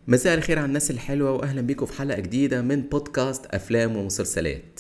مساء الخير على الناس الحلوة وأهلا بيكم في حلقة جديدة من بودكاست أفلام ومسلسلات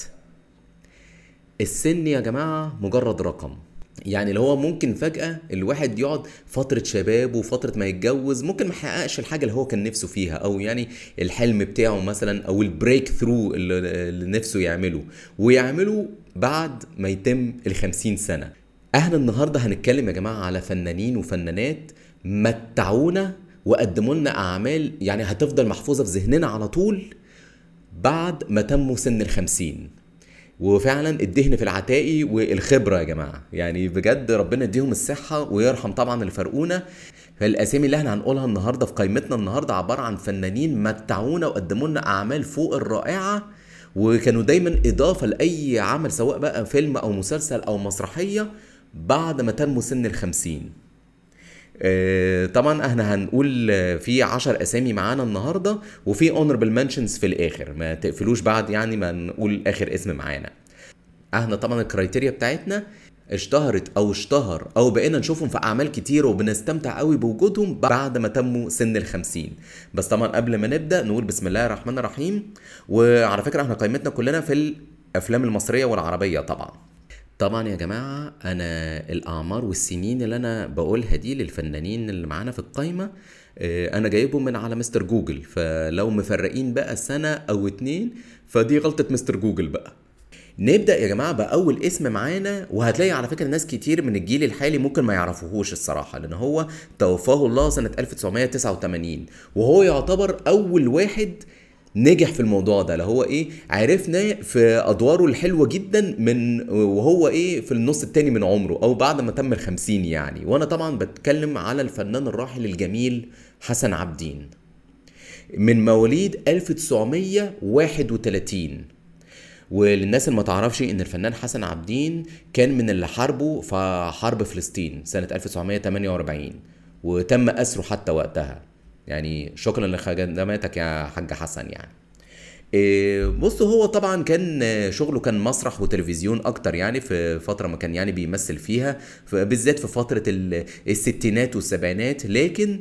السن يا جماعة مجرد رقم يعني اللي هو ممكن فجأة الواحد يقعد فترة شباب وفترة ما يتجوز ممكن ما يحققش الحاجة اللي هو كان نفسه فيها أو يعني الحلم بتاعه مثلا أو البريك ثرو اللي اللي نفسه يعمله ويعمله بعد ما يتم الخمسين سنة احنا النهاردة هنتكلم يا جماعة على فنانين وفنانات متعونا وقدموا لنا أعمال يعني هتفضل محفوظة في ذهننا على طول بعد ما تموا سن الخمسين وفعلا الدهن في العتاقي والخبره يا جماعه يعني بجد ربنا يديهم الصحه ويرحم طبعا اللي فرقونا فالاسامي اللي احنا هنقولها النهارده في قائمتنا النهارده عباره عن فنانين متعونا وقدموا لنا اعمال فوق الرائعه وكانوا دايما اضافه لاي عمل سواء بقى فيلم او مسلسل او مسرحيه بعد ما تموا سن الخمسين آه، طبعا احنا هنقول آه، في عشر اسامي معانا النهارده وفي اونربل منشنز في الاخر ما تقفلوش بعد يعني ما نقول اخر اسم معانا احنا طبعا الكرايتيريا بتاعتنا اشتهرت او اشتهر او بقينا نشوفهم في اعمال كتير وبنستمتع قوي بوجودهم بعد ما تموا سن الخمسين بس طبعا قبل ما نبدا نقول بسم الله الرحمن الرحيم وعلى فكره احنا قائمتنا كلنا في الافلام المصريه والعربيه طبعا طبعا يا جماعة أنا الأعمار والسنين اللي أنا بقولها دي للفنانين اللي معانا في القايمة آه، أنا جايبهم من على مستر جوجل فلو مفرقين بقى سنة أو اتنين فدي غلطة مستر جوجل بقى نبدأ يا جماعة بأول اسم معانا وهتلاقي على فكرة ناس كتير من الجيل الحالي ممكن ما يعرفوهوش الصراحة لأن هو توفاه الله سنة 1989 وهو يعتبر أول واحد نجح في الموضوع ده اللي هو ايه عرفنا في ادواره الحلوه جدا من وهو ايه في النص التاني من عمره او بعد ما تم الخمسين يعني وانا طبعا بتكلم على الفنان الراحل الجميل حسن عبدين من مواليد 1931 وللناس اللي ما تعرفش ان الفنان حسن عبدين كان من اللي حاربوا في حرب فلسطين سنة 1948 وتم اسره حتى وقتها يعني شكرا لخدماتك يا حاج حسن يعني إيه، بص هو طبعا كان شغله كان مسرح وتلفزيون اكتر يعني في فتره ما كان يعني بيمثل فيها ف- بالذات في فتره ال- الستينات والسبعينات لكن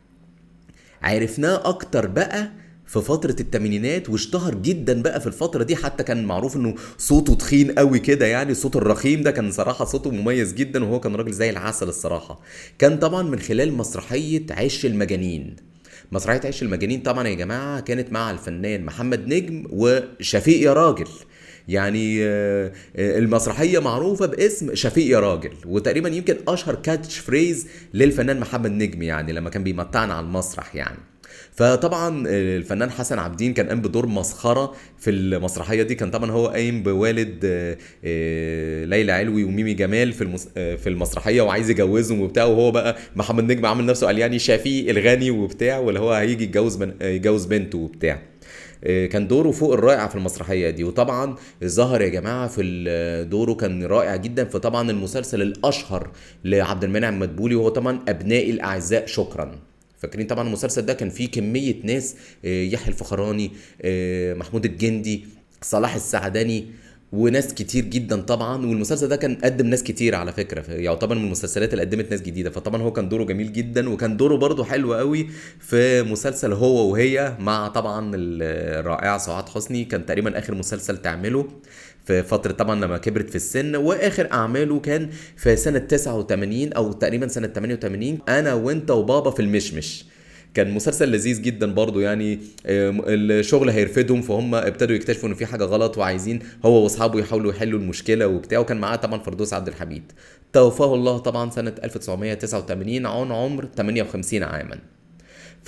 عرفناه اكتر بقى في فترة التمانينات واشتهر جدا بقى في الفترة دي حتى كان معروف انه صوته تخين قوي كده يعني صوت الرخيم ده كان صراحة صوته مميز جدا وهو كان راجل زي العسل الصراحة كان طبعا من خلال مسرحية عش المجانين مسرحية عش المجانين طبعا يا جماعة كانت مع الفنان محمد نجم وشفيق يا راجل يعني آه، آه، المسرحية معروفة باسم شفيق يا راجل وتقريبا يمكن أشهر كاتش فريز للفنان محمد نجم يعني لما كان بيمتعنا على المسرح يعني فطبعا آه، الفنان حسن عبدين كان قام بدور مسخره في المسرحيه دي كان طبعا هو قايم بوالد آه، آه، ليلى علوي وميمي جمال في المس... آه، في المسرحيه وعايز يجوزهم وبتاع وهو بقى محمد نجم عامل نفسه قال يعني شفيق الغني وبتاع واللي هو هيجي يتجوز بن... آه، يجوز بنته وبتاع آه، كان دوره فوق الرائع في المسرحيه دي وطبعا ظهر يا جماعه في ال- دوره كان رائع جدا في طبعا المسلسل الاشهر لعبد المنعم مدبولي وهو طبعا ابنائي الاعزاء شكرا فاكرين طبعا المسلسل ده كان فيه كميه ناس آه، يحيى الفخراني آه، محمود الجندي صلاح السعداني وناس كتير جدا طبعا والمسلسل ده كان قدم ناس كتير على فكره يعتبر من المسلسلات اللي قدمت ناس جديده فطبعا هو كان دوره جميل جدا وكان دوره برضه حلو قوي في مسلسل هو وهي مع طبعا الرائعه سعاد حسني كان تقريبا اخر مسلسل تعمله في فترة طبعا لما كبرت في السن واخر اعماله كان في سنة 89 او تقريبا سنة 88 انا وانت وبابا في المشمش كان مسلسل لذيذ جدا برضو يعني آم، الشغل هيرفدهم فهم ابتدوا يكتشفوا ان في حاجه غلط وعايزين هو واصحابه يحاولوا يحلوا المشكله وبتاع وكان معاه طبعا فردوس عبد الحميد توفاه الله طبعا سنه 1989 عن عمر 58 عاما ف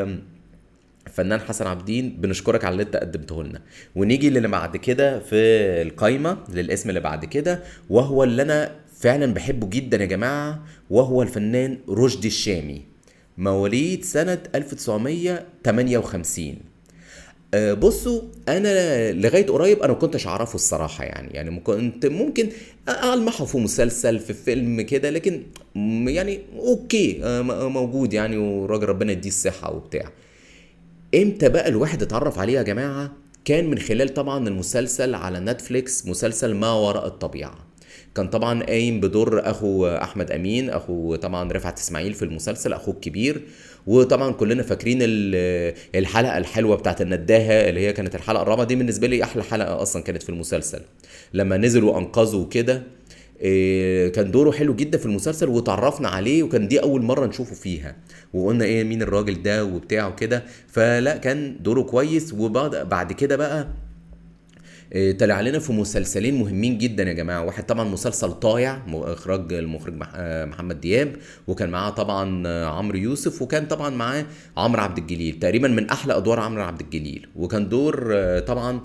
فنان حسن عابدين بنشكرك على اللي انت قدمته لنا ونيجي للي بعد كده في القايمه للاسم اللي بعد كده وهو اللي انا فعلا بحبه جدا يا جماعه وهو الفنان رشدي الشامي مواليد سنه 1958 آه، بصوا انا لغايه قريب انا ما كنتش اعرفه الصراحه يعني يعني كنت ممكن المحه في مسلسل في فيلم كده لكن م- يعني اوكي آه، م- موجود يعني وراجل ربنا يديه الصحه وبتاع امتى بقى الواحد اتعرف عليه يا جماعه كان من خلال طبعا المسلسل على نتفليكس مسلسل ما وراء الطبيعه كان طبعا قايم بدور اخو احمد امين اخو طبعا رفعت اسماعيل في المسلسل اخوه الكبير وطبعا كلنا فاكرين ال- الحلقه الحلوه بتاعت النداهه اللي هي كانت الحلقه الرابعه دي بالنسبه لي احلى حلقه اصلا كانت في المسلسل لما نزل وانقذوا كده إيه، كان دوره حلو جدا في المسلسل وتعرفنا عليه وكان دي اول مره نشوفه فيها وقلنا ايه مين الراجل ده وبتاع وكده فلا كان دوره كويس وبعد بعد كده بقى إيه، طلع لنا في مسلسلين مهمين جدا يا جماعه واحد طبعا مسلسل طايع م- اخراج المخرج مح- آه، محمد دياب وكان معاه طبعا آه، عمرو يوسف وكان طبعا معاه عمرو عبد الجليل تقريبا من احلى ادوار عمرو عبد الجليل وكان دور آه، طبعا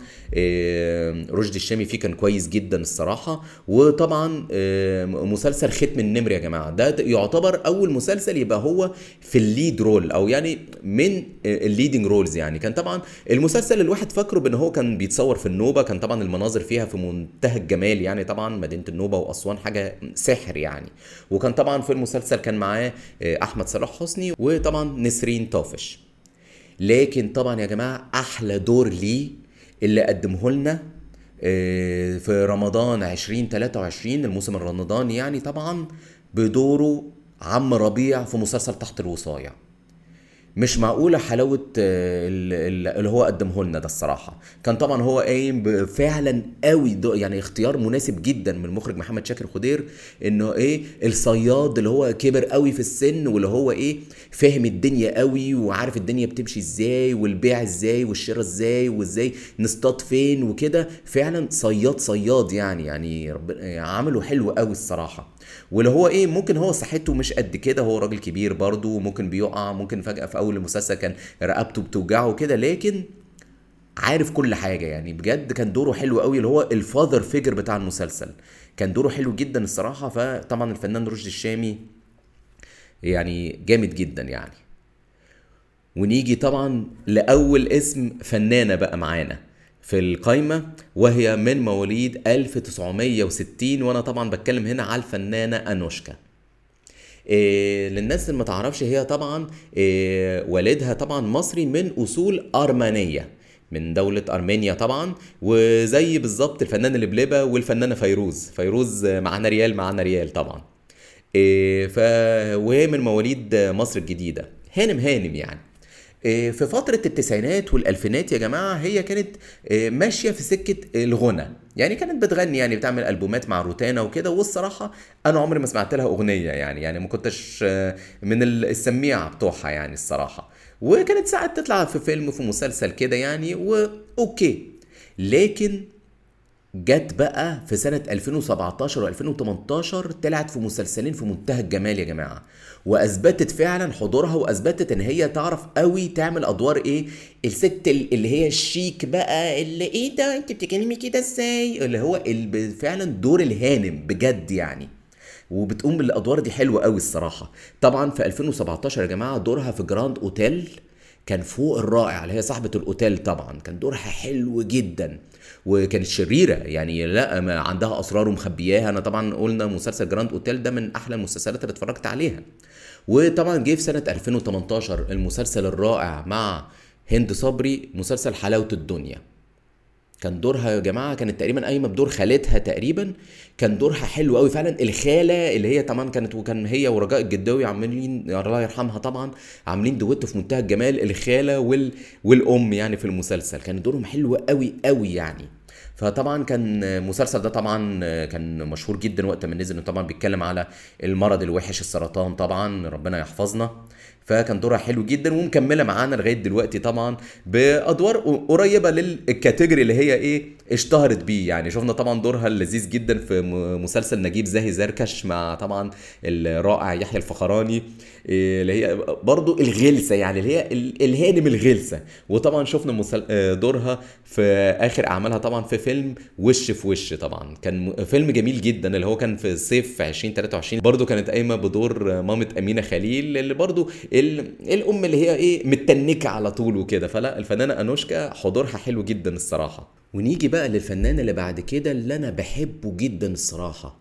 آه، رشدي الشامي فيه كان كويس جدا الصراحه وطبعا آه، مسلسل ختم النمر يا جماعه ده يعتبر اول مسلسل يبقى هو في الليد رول او يعني من الليدنج رولز يعني كان طبعا المسلسل الواحد فاكره بان هو كان بيتصور في النوبه كان طبعا المناظر فيها في منتهى الجمال يعني طبعا مدينه النوبه واسوان حاجه سحر يعني وكان طبعا في المسلسل كان معاه آه، احمد صلاح حسني وطبعا نسرين طافش لكن طبعا يا جماعه احلى دور ليه اللي قدمه لنا آه، في رمضان 2023 الموسم الرمضاني يعني طبعا بدوره عم ربيع في مسلسل تحت الوصاية مش معقولة حلاوة آه، ال- ال- اللي هو قدمه لنا ده الصراحة كان طبعا هو قايم ب- فعلا قوي ده- يعني اختيار مناسب جدا من المخرج محمد شاكر خضير انه ايه الصياد اللي هو كبر قوي في السن واللي هو ايه فاهم الدنيا قوي وعارف الدنيا بتمشي ازاي والبيع ازاي والشراء ازاي وازاي نصطاد فين وكده فعلا صياد صياد يعني يعني ربنا يعني عمله حلو قوي الصراحة واللي هو ايه ممكن هو صحته مش قد كده هو راجل كبير برضه ممكن بيقع ممكن فجأة في اول المسلسل كان رقبته بتوجعه كده لكن عارف كل حاجه يعني بجد كان دوره حلو قوي اللي هو الفاذر فيجر بتاع المسلسل كان دوره حلو جدا الصراحه فطبعا الفنان رشدي الشامي يعني جامد جدا يعني ونيجي طبعا لاول اسم فنانه بقى معانا في القايمة وهي من مواليد 1960 وانا طبعا بتكلم هنا على الفنانة انوشكا إيه للناس اللي ما تعرفش هي طبعا إيه والدها طبعا مصري من اصول ارمنيه من دولة أرمينيا طبعا وزي بالظبط الفنان اللبلبة والفنانة فيروز فيروز معانا ريال معانا ريال طبعا إيه ف... وهي من مواليد مصر الجديدة هانم هانم يعني إيه في فترة التسعينات والألفينات يا جماعة هي كانت إيه ماشية في سكة الغنى يعني كانت بتغني يعني بتعمل ألبومات مع روتانا وكده والصراحة أنا عمري ما سمعت لها أغنية يعني يعني ما كنتش آه، من السميعة بتوعها يعني الصراحة وكانت ساعات تطلع في فيلم في مسلسل كده يعني وأوكي لكن جت بقى في سنة 2017 و2018 طلعت في مسلسلين في منتهى الجمال يا جماعة واثبتت فعلا حضورها واثبتت ان هي تعرف قوي تعمل ادوار ايه الست ال- اللي هي الشيك بقى اللي ايه ده انت بتتكلمي كده ازاي اللي هو ال- فعلا دور الهانم بجد يعني وبتقوم بالادوار دي حلوه قوي الصراحه طبعا في 2017 يا جماعه دورها في جراند اوتيل كان فوق الرائع اللي هي صاحبه الاوتيل طبعا كان دورها حلو جدا وكانت شريره يعني لا ما عندها اسرار ومخبياها انا طبعا قلنا مسلسل جراند اوتيل ده من احلى المسلسلات اللي اتفرجت عليها وطبعا جه في سنه 2018 المسلسل الرائع مع هند صبري مسلسل حلاوه الدنيا كان دورها يا جماعه كانت تقريبا قايمه بدور خالتها تقريبا كان دورها حلو قوي فعلا الخاله اللي هي طبعا كانت وكان هي ورجاء الجداوي عاملين الله يرحمها طبعا عاملين دويتو في منتهى الجمال الخاله وال والام يعني في المسلسل كان دورهم حلو قوي قوي يعني فطبعا كان المسلسل ده طبعا كان مشهور جدا وقت ما نزل إنه طبعا بيتكلم على المرض الوحش السرطان طبعا ربنا يحفظنا فكان دورها حلو جدا ومكمله معانا لغايه دلوقتي طبعا بادوار قريبه للكاتيجوري اللي هي ايه اشتهرت بيه يعني شفنا طبعا دورها اللذيذ جدا في م- مسلسل نجيب زاهي زركش مع طبعا الرائع يحيى الفخراني إيه اللي هي برضو الغلسه يعني اللي هي ال- الهانم الغلسه وطبعا شفنا مسل... آه، دورها في اخر اعمالها طبعا في فيلم وش في وش طبعا كان م- فيلم جميل جدا اللي هو كان في صيف 2023 برضو كانت قايمه بدور مامة امينه خليل اللي برضو ال... الام اللي هي ايه متنكه على طول وكده فلا الفنانه انوشكا حضورها حلو جدا الصراحه ونيجي بقى للفنان اللي بعد كده اللي انا بحبه جدا الصراحه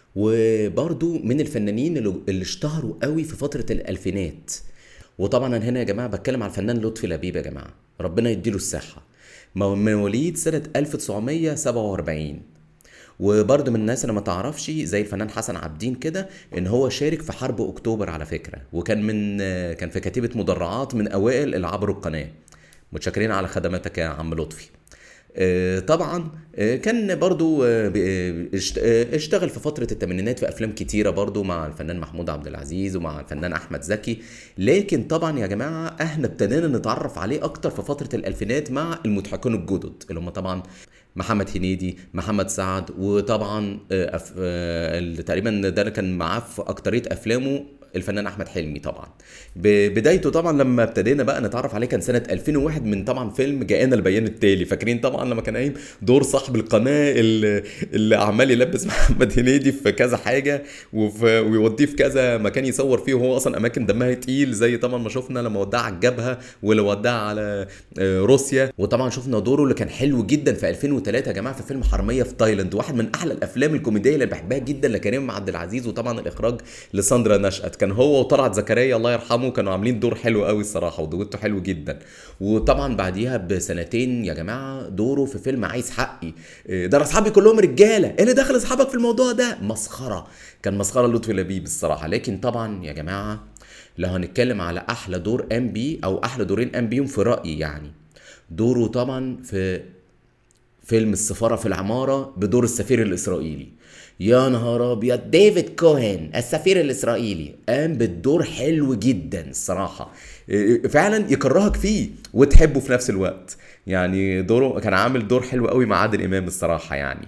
وبرضو من الفنانين اللي اللي اشتهروا قوي في فتره الالفينات وطبعا انا هنا يا جماعه بتكلم على الفنان لطفي لبيب يا جماعه ربنا يديله الصحه مو- مواليد سنه 1947 وبرضه من الناس اللي ما تعرفش زي الفنان حسن عابدين كده ان هو شارك في حرب اكتوبر على فكره وكان من كان في كتيبه مدرعات من اوائل اللي عبروا القناه متشكرين على خدماتك يا عم لطفي آه، طبعا آه، كان برضو آه، ب- آه، اشت- آه، اشتغل في فترة الثمانينات في أفلام كتيرة برضو مع الفنان محمود عبد العزيز ومع الفنان أحمد زكي لكن طبعا يا جماعة احنا ابتدينا نتعرف عليه أكتر في فترة الألفينات مع المضحكون الجدد اللي هم طبعا محمد هنيدي محمد سعد وطبعا آه، أف- آه، اللي تقريبا ده اللي كان معاه في أكترية أفلامه الفنان احمد حلمي طبعا ب- بدايته طبعا لما ابتدينا بقى نتعرف عليه كان سنه 2001 من طبعا فيلم جاءنا البيان التالي فاكرين طبعا لما كان قايم دور صاحب القناه اللي, اللي عمال يلبس محمد هنيدي في كذا حاجه وفي ويوديه في كذا مكان يصور فيه وهو اصلا اماكن دمها تقيل زي طبعا ما شفنا لما وداه على الجبهه ولو وداه على آه، روسيا وطبعا شفنا دوره اللي كان حلو جدا في 2003 يا جماعه في فيلم حراميه في تايلاند واحد من احلى الافلام الكوميديه اللي بحبها جدا لكريم عبد العزيز وطبعا الاخراج لساندرا نشأت كان هو وطلعت زكريا الله يرحمه كانوا عاملين دور حلو قوي الصراحه ودويتو حلو جدا وطبعا بعديها بسنتين يا جماعه دوره في فيلم عايز حقي إيه، ده انا اصحابي كلهم رجاله ايه اللي دخل اصحابك في الموضوع ده مسخره كان مسخره لطفي لبيب الصراحه لكن طبعا يا جماعه لو هنتكلم على احلى دور ام بي او احلى دورين ام بيهم في رايي يعني دوره طبعا في فيلم السفارة في العمارة بدور السفير الإسرائيلي يا نهار أبيض ديفيد كوهن السفير الإسرائيلي قام بالدور حلو جدا الصراحة إيه، فعلا يكرهك فيه وتحبه في نفس الوقت يعني دوره كان عامل دور حلو قوي مع عادل إمام الصراحة يعني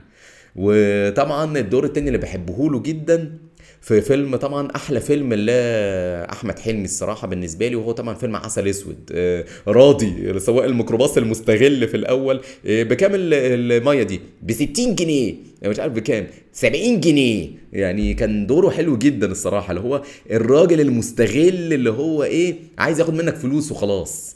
وطبعا الدور التاني اللي بحبه له جدا في فيلم طبعا احلى فيلم لاحمد حلمي الصراحه بالنسبه لي وهو طبعا فيلم عسل اسود آه، راضي سواق الميكروباص المستغل في الاول آه، بكام ال- الميه دي ب 60 جنيه مش عارف بكام 70 جنيه يعني كان دوره حلو جدا الصراحه اللي هو الراجل المستغل اللي هو ايه عايز ياخد منك فلوس وخلاص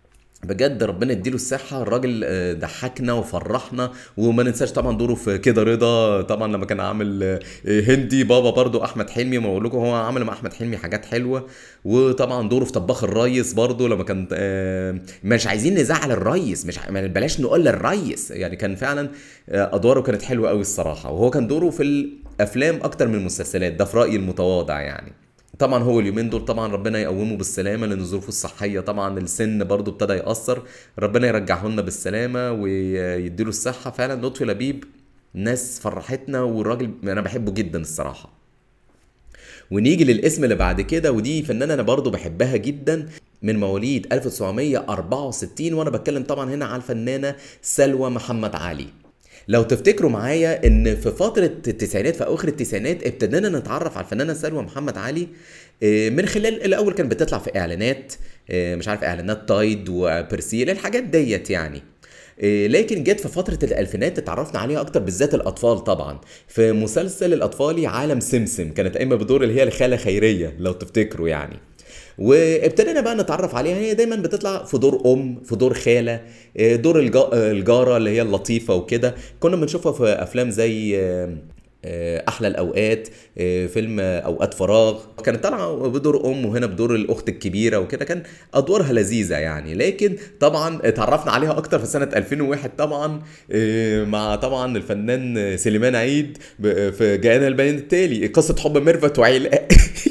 بجد ربنا يديله الصحة الراجل آه، ضحكنا وفرحنا وما ننساش طبعا دوره في كده رضا طبعا لما كان عامل آه، هندي بابا برضو احمد حلمي ما بقول لكم هو عمل مع احمد حلمي حاجات حلوة وطبعا دوره في طباخ الريس برضو لما كان آه، مش عايزين نزعل الريس مش ع- ما بلاش نقول للريس يعني كان فعلا آه، ادواره كانت حلوة قوي الصراحة وهو كان دوره في الافلام اكتر من المسلسلات ده في رأيي المتواضع يعني طبعا هو اليومين دول طبعا ربنا يقومه بالسلامه لان ظروفه الصحيه طبعا السن برضو ابتدى ياثر ربنا يرجعه لنا بالسلامه ويديله الصحه فعلا لطفي لبيب ناس فرحتنا والراجل انا بحبه جدا الصراحه ونيجي للاسم اللي بعد كده ودي فنانه انا برضو بحبها جدا من مواليد 1964 وانا بتكلم طبعا هنا على الفنانه سلوى محمد علي لو تفتكروا معايا ان في فتره التسعينات في اواخر التسعينات ابتدينا نتعرف على الفنانه سلوى محمد علي آه، من خلال الاول كانت بتطلع في اعلانات آه، مش عارف اعلانات تايد وبرسيل الحاجات ديت يعني إيه، لكن جت في فترة الألفينات اتعرفنا عليها أكتر بالذات الأطفال طبعا في مسلسل الأطفالي عالم سمسم كانت قايمة بدور اللي هي الخالة خيرية لو تفتكروا يعني وابتدينا بقى نتعرف عليها هي دايما بتطلع في دور ام في دور خاله إيه، دور الجا- الجاره اللي هي اللطيفه وكده كنا بنشوفها في افلام زي آه، آه، احلى الاوقات آه، فيلم آه، اوقات فراغ كانت طالعه بدور ام وهنا بدور الاخت الكبيره وكده كان ادوارها لذيذه يعني لكن طبعا اتعرفنا عليها اكتر في سنه 2001 طبعا آه، مع طبعا الفنان سليمان عيد ب- في جاءنا البيان التالي قصه حب ميرفت وعلاء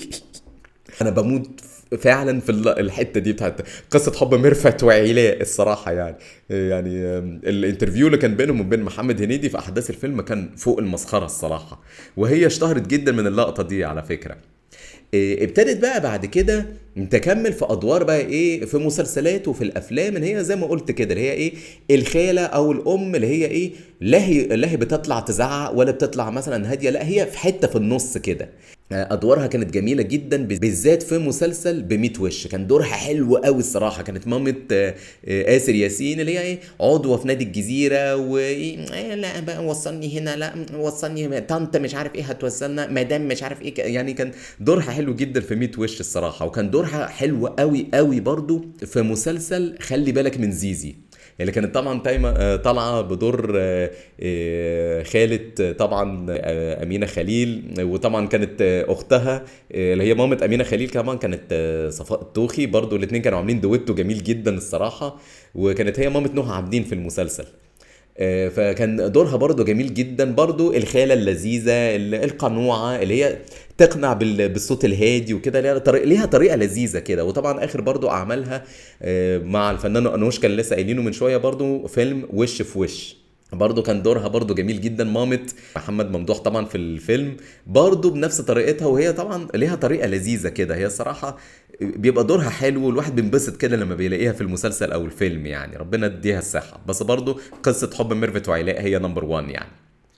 انا بموت فعلا في ال- الحته دي بتاعت قصه حب ميرفت وعلاء الصراحه يعني يعني آم، الانترفيو اللي كان بينهم وبين محمد هنيدي في احداث الفيلم كان فوق المسخره الصراحه وهي اشتهرت جدا من اللقطه دي على فكره إيه، ابتدت بقى بعد كده تكمل في ادوار بقى ايه في مسلسلات وفي الافلام ان هي زي ما قلت كده اللي هي ايه الخاله او الام اللي هي ايه لا هي لا هي بتطلع تزعق ولا بتطلع مثلا هاديه لا هي في حته في النص كده ادوارها كانت جميله جدا بالذات في مسلسل بميت وش كان دورها حلو قوي الصراحه كانت مامه آه، آه، آسر ياسين اللي هي ايه عضوه في نادي الجزيره وايه إيه، لا بقى وصلني هنا لا وصلني هنا. طنط مش عارف ايه هتوصلنا مدام مش عارف ايه ك- يعني كان دورها حلو جدا في ميت وش الصراحه وكان دورها حلو قوي قوي برضو في مسلسل خلي بالك من زيزي اللي كانت طبعا تايمة آه، طالعه بدور آه، آه، خالة آه، طبعا آه، امينه خليل وطبعا كانت آه، اختها آه، اللي هي مامة امينه خليل كمان كانت آه، صفاء الطوخي برضو الاثنين كانوا عاملين دويتو جميل جدا الصراحه وكانت هي مامة نهى عابدين في المسلسل آه، فكان دورها برضو جميل جدا برضو الخالة اللذيذة ال- القنوعة اللي هي تقنع بال- بالصوت الهادي وكده ليها طريقة, ليها طريقة لذيذة كده وطبعا اخر برضو اعمالها آه، مع الفنان انوشكا اللي لسه قايلينه من شوية برضو فيلم وش في وش برضه كان دورها برضه جميل جدا مامة محمد ممدوح طبعا في الفيلم برضه بنفس طريقتها وهي طبعا ليها طريقة لذيذة كده هي الصراحة بيبقى دورها حلو والواحد بينبسط كده لما بيلاقيها في المسلسل او الفيلم يعني ربنا يديها الصحة بس برضه قصة حب ميرفت وعلاء هي نمبر 1 يعني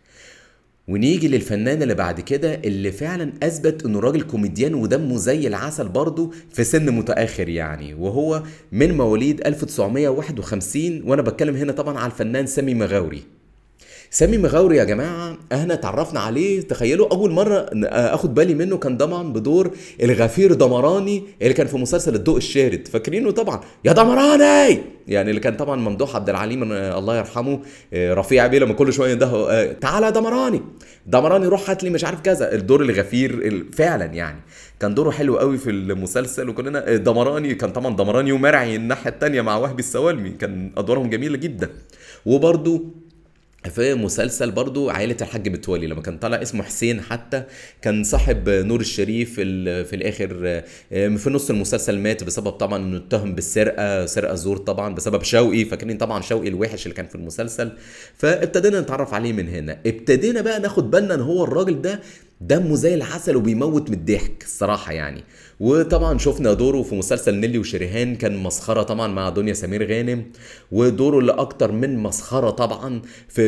ونيجي للفنان اللي بعد كده اللي فعلا اثبت انه راجل كوميديان ودمه زي العسل برضه في سن متاخر يعني وهو من مواليد 1951 وانا بتكلم هنا طبعا على الفنان سامي مغاوري سامي مغاوري يا جماعه احنا اتعرفنا عليه تخيلوا اول مره ن- اخد بالي منه كان طبعا بدور الغفير دمراني اللي كان في مسلسل الضوء الشارد فاكرينه طبعا يا دمراني يعني اللي كان طبعا ممدوح عبد العليم آه، الله يرحمه آه، رفيع بيه لما كل شويه ينده آه، تعالى يا دمراني دمراني روح هات لي مش عارف كذا الدور الغفير ال- فعلا يعني كان دوره حلو قوي في المسلسل وكلنا آه، دمراني كان طبعا دمراني ومرعي الناحيه التانيه مع وهبي السوالمي كان ادوارهم جميله جدا وبرده في مسلسل برضو عائلة الحاج متولي لما كان طالع اسمه حسين حتى كان صاحب نور الشريف ال- في الآخر آه، في نص المسلسل مات بسبب طبعا انه اتهم بالسرقة سرقة زور طبعا بسبب شوقي فاكرين طبعا شوقي الوحش اللي كان في المسلسل فابتدينا نتعرف عليه من هنا ابتدينا بقى ناخد بالنا ان هو الراجل ده دمه زي العسل وبيموت من الضحك الصراحة يعني وطبعا شفنا دوره في مسلسل نيلي وشريهان كان مسخرة طبعا مع دنيا سمير غانم ودوره اللي اكتر من مسخرة طبعا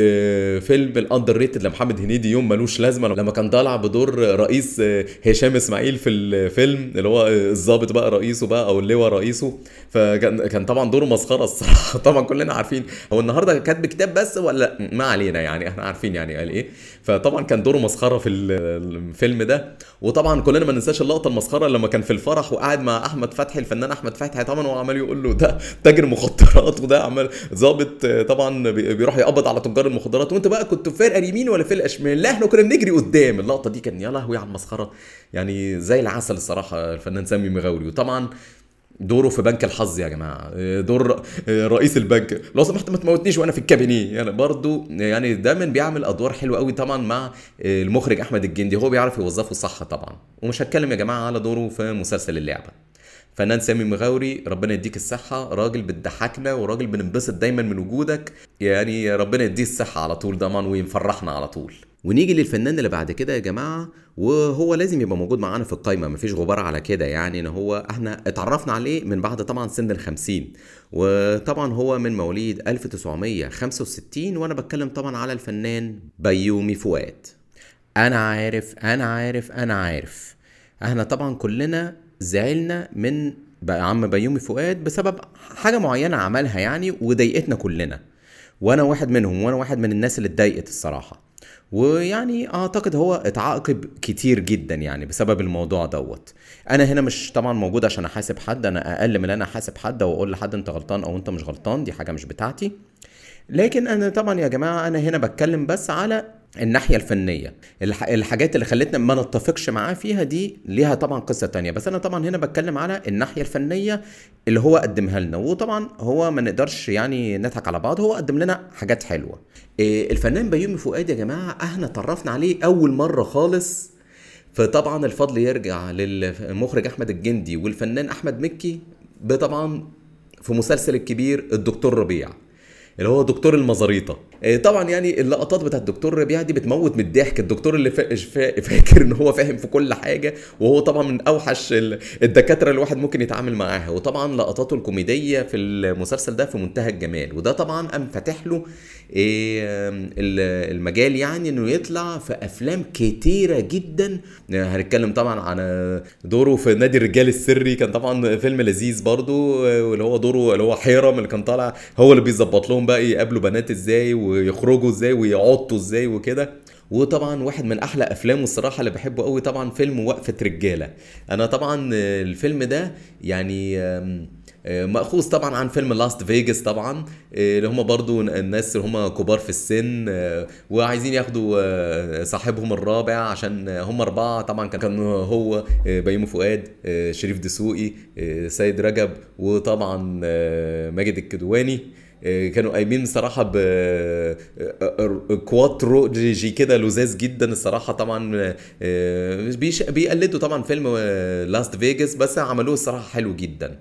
في فيلم الاندر ريتد لمحمد هنيدي يوم ملوش لازمة لما كان طالع بدور رئيس هشام اسماعيل في الفيلم اللي هو الضابط بقى رئيسه بقى او اللواء رئيسه فكان كان طبعا دوره مسخرة الصراحة طبعا كلنا عارفين هو النهارده كاتب كتاب بس ولا ما علينا يعني احنا عارفين يعني قال ايه فطبعا كان دوره مسخرة في الفيلم ده وطبعا كلنا ما ننساش اللقطة المسخرة لما كان في الفرح وقاعد مع احمد فتحي الفنان احمد فتحي طبعا هو عمال يقول له ده تاجر مخدرات وده عمال ظابط آه، طبعا بي- بيروح يقبض على تجار المخدرات وانت بقى كنت في فرقه اليمين ولا فرقه شمال لا احنا كنا بنجري قدام اللقطه دي كان يا لهوي على المسخره يعني زي العسل الصراحه الفنان سامي مغاوري وطبعا دوره في بنك الحظ يا جماعه آه، دور آه، رئيس البنك لو سمحت ما تموتنيش وانا في الكابينيه يعني برضو يعني دايما بيعمل ادوار حلوه قوي طبعا مع آه، المخرج احمد الجندي هو بيعرف يوظفه صح طبعا ومش هتكلم يا جماعه على دوره في مسلسل اللعبه فنان سامي مغاوري ربنا يديك الصحة راجل بتضحكنا وراجل بننبسط دايما من وجودك يعني ربنا يديه الصحة على طول طبعا ويفرحنا على طول ونيجي للفنان اللي بعد كده يا جماعة وهو لازم يبقى موجود معانا في القايمة مفيش غبار على كده يعني ان هو احنا اتعرفنا عليه من بعد طبعا سن الخمسين وطبعا هو من مواليد 1965 وانا بتكلم طبعا على الفنان بيومي فؤاد انا عارف انا عارف انا عارف احنا طبعا كلنا زعلنا من بقى عم بيومي فؤاد بسبب حاجه معينه عملها يعني وضايقتنا كلنا وانا واحد منهم وانا واحد من الناس اللي اتضايقت الصراحه ويعني اعتقد هو اتعاقب كتير جدا يعني بسبب الموضوع دوت انا هنا مش طبعا موجود عشان احاسب حد انا اقل من ان انا احاسب حد واقول لحد انت غلطان او انت مش غلطان دي حاجه مش بتاعتي لكن انا طبعا يا جماعه انا هنا بتكلم بس على الناحيه الفنيه الح... الحاجات اللي خلتنا ما نتفقش معاه فيها دي ليها طبعا قصه تانية بس انا طبعا هنا بتكلم على الناحيه الفنيه اللي هو قدمها لنا وطبعا هو ما نقدرش يعني نضحك على بعض هو قدم لنا حاجات حلوه إيه الفنان بيومي فؤاد يا جماعه احنا اتعرفنا عليه اول مره خالص فطبعا الفضل يرجع للمخرج احمد الجندي والفنان احمد مكي بطبعا في مسلسل الكبير الدكتور ربيع اللي هو دكتور المزاريطة إيه طبعا يعني اللقطات بتاعت الدكتور ربيع دي بتموت من الضحك الدكتور اللي فا- فا- فاكر ان هو فاهم في كل حاجة وهو طبعا من اوحش ال- الدكاترة اللي الواحد ممكن يتعامل معاها وطبعا لقطاته الكوميدية في المسلسل ده في منتهى الجمال وده طبعا قام فاتح له إيه ال- المجال يعني انه يطلع في افلام كتيرة جدا هنتكلم طبعا عن دوره في نادي الرجال السري كان طبعا فيلم لذيذ برضو واللي هو دوره اللي هو حيرم اللي كان طالع هو اللي بيظبط لهم بقى يقابلوا بنات ازاي ويخرجوا ازاي ويعطوا ازاي وكده وطبعا واحد من احلى افلامه الصراحه اللي بحبه قوي طبعا فيلم وقفه رجاله انا طبعا الفيلم ده يعني آم، آه، مأخوذ طبعا عن فيلم لاست فيجاس طبعا آه، اللي هم برضو الناس اللي هم كبار في السن آه، وعايزين ياخدوا آه، صاحبهم الرابع عشان هم أربعة طبعا كان كان هو آه، بيومي فؤاد آه، شريف دسوقي آه، سيد رجب وطبعا آه، ماجد الكدواني آه، كانوا قايمين بصراحة ب كواترو جي جي كده لذاذ جدا الصراحة طبعا آه، بيش- بيقلدوا طبعا فيلم لاست فيجاس بس عملوه الصراحة حلو جدا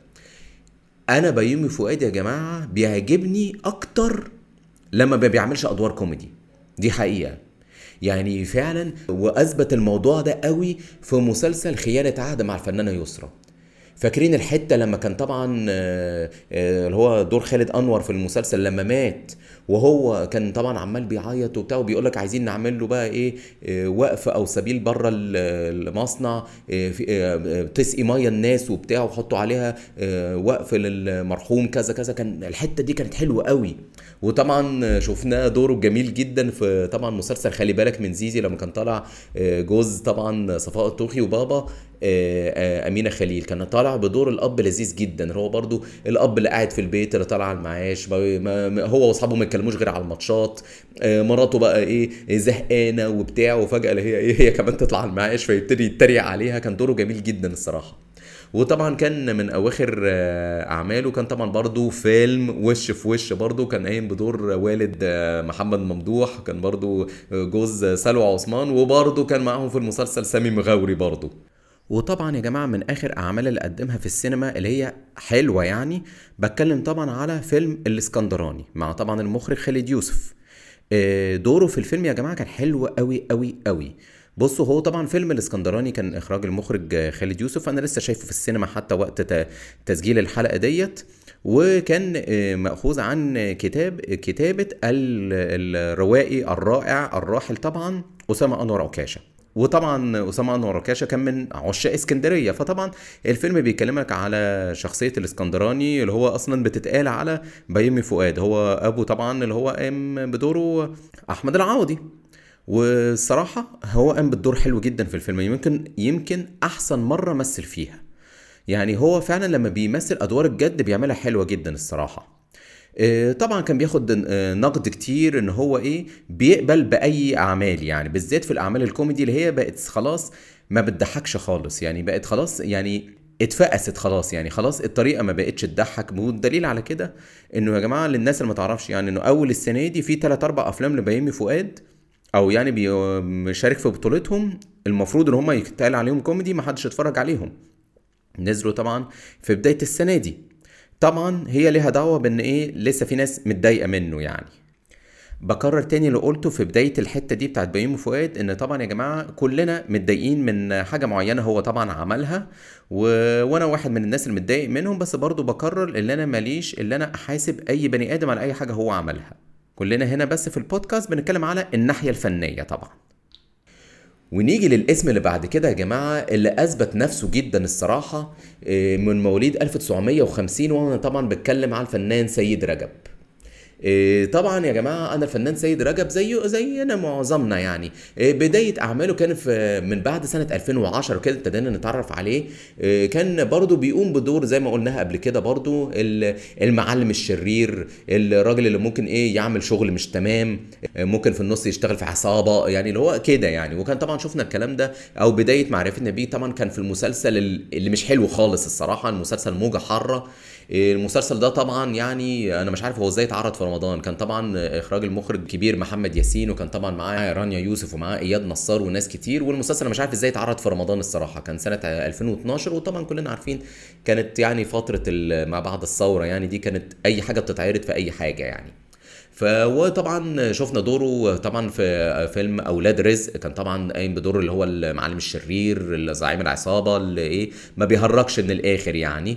انا بيومي فؤاد يا جماعه بيعجبني اكتر لما ما بيعملش ادوار كوميدي دي حقيقه يعني فعلا واثبت الموضوع ده قوي في مسلسل خيانه عهد مع الفنانه يسرا فاكرين الحته لما كان طبعا آه، آه، اللي هو دور خالد انور في المسلسل لما مات وهو كان طبعا عمال بيعيط وبتاع وبيقول لك عايزين نعمل له بقى ايه آه، وقف او سبيل بره ال- المصنع آه، في- آه، آه، تسقي ميه الناس وبتاع وحطوا عليها آه، وقف للمرحوم كذا كذا كان الحته دي كانت حلوه قوي وطبعا شفناه دوره جميل جدا في طبعا مسلسل خلي بالك من زيزي لما كان طالع آه، جوز طبعا صفاء الطوخي وبابا آه، آه، امينه خليل كان طالع بدور الاب لذيذ جدا اللي هو برضو الاب اللي قاعد في البيت اللي طالع على المعاش ما ما- ما- هو واصحابه ما يتكلموش غير على الماتشات آه، مراته بقى ايه زهقانه وبتاع وفجاه اللي هي ايه هي كمان تطلع على المعاش فيبتدي يتريق عليها كان دوره جميل جدا الصراحه وطبعا كان من اواخر آه، اعماله كان طبعا برضو فيلم وش في وش برضو كان قايم بدور والد آه، محمد ممدوح كان برضو آه، جوز سلوى عثمان وبرضو كان معاهم في المسلسل سامي مغاوري برضو وطبعا يا جماعه من اخر اعمال اللي قدمها في السينما اللي هي حلوه يعني بتكلم طبعا على فيلم الاسكندراني مع طبعا المخرج خالد يوسف آه، دوره في الفيلم يا جماعه كان حلو قوي قوي قوي بصوا هو طبعا فيلم الاسكندراني كان اخراج المخرج آه، خالد يوسف انا لسه شايفه في السينما حتى وقت ت- تسجيل الحلقه ديت وكان آه، مأخوذ عن كتاب كتابة ال- الروائي الرائع الراحل طبعا أسامة أنور عكاشة وطبعا اسامه انور عكاشه كان من عشاق اسكندريه فطبعا الفيلم بيكلمك على شخصيه الاسكندراني اللي هو اصلا بتتقال على بيومي فؤاد هو ابو طبعا اللي هو قام بدوره احمد العوضي والصراحه هو قام بالدور حلو جدا في الفيلم يمكن يمكن احسن مره مثل فيها يعني هو فعلا لما بيمثل ادوار الجد بيعملها حلوه جدا الصراحه آه، طبعا كان بياخد آه، نقد كتير ان هو ايه بيقبل باي اعمال يعني بالذات في الاعمال الكوميدي اللي هي بقت خلاص ما بتضحكش خالص يعني بقت خلاص يعني اتفقست خلاص يعني خلاص الطريقه ما بقتش تضحك والدليل على كده انه يا جماعه للناس اللي ما تعرفش يعني انه اول السنه دي في 3 4 افلام لبيومي فؤاد او يعني بي- مشارك في بطولتهم المفروض ان هم يتقال عليهم كوميدي ما حدش اتفرج عليهم نزلوا طبعا في بدايه السنه دي طبعا هي ليها دعوه بان ايه لسه في ناس متضايقه منه يعني بكرر تاني اللي قلته في بداية الحتة دي بتاعت بيومي فؤاد ان طبعا يا جماعة كلنا متضايقين من حاجة معينة هو طبعا عملها و... وانا واحد من الناس اللي متضايق منهم بس برضو بكرر ان انا ماليش ان انا احاسب اي بني ادم على اي حاجة هو عملها كلنا هنا بس في البودكاست بنتكلم على الناحية الفنية طبعا ونيجي للاسم اللي بعد كده يا جماعة اللي أثبت نفسه جدا الصراحة إيه، من مواليد 1950 وأنا طبعا بتكلم على الفنان سيد رجب إيه، طبعا يا جماعه انا الفنان سيد رجب زيه زينا معظمنا يعني إيه، بدايه اعماله كان في من بعد سنه 2010 كده ابتدينا نتعرف عليه إيه، كان برضو بيقوم بدور زي ما قلناها قبل كده برضو ال- المعلم الشرير الراجل اللي ممكن ايه يعمل شغل مش تمام إيه، ممكن في النص يشتغل في عصابه يعني اللي هو كده يعني وكان طبعا شفنا الكلام ده او بدايه معرفتنا بيه طبعا كان في المسلسل ال- اللي مش حلو خالص الصراحه المسلسل موجه حاره المسلسل ده طبعا يعني انا مش عارف هو ازاي اتعرض في رمضان كان طبعا اخراج المخرج الكبير محمد ياسين وكان طبعا معاه رانيا يوسف ومعاه اياد نصار وناس كتير والمسلسل انا مش عارف ازاي اتعرض في رمضان الصراحه كان سنه 2012 وطبعا كلنا عارفين كانت يعني فتره ال- ما بعد الثوره يعني دي كانت اي حاجه بتتعرض في اي حاجه يعني فطبعا شفنا دوره طبعا في فيلم اولاد رزق كان طبعا قايم بدور اللي هو المعلم الشرير زعيم العصابه اللي ايه ما بيهرجش من الاخر يعني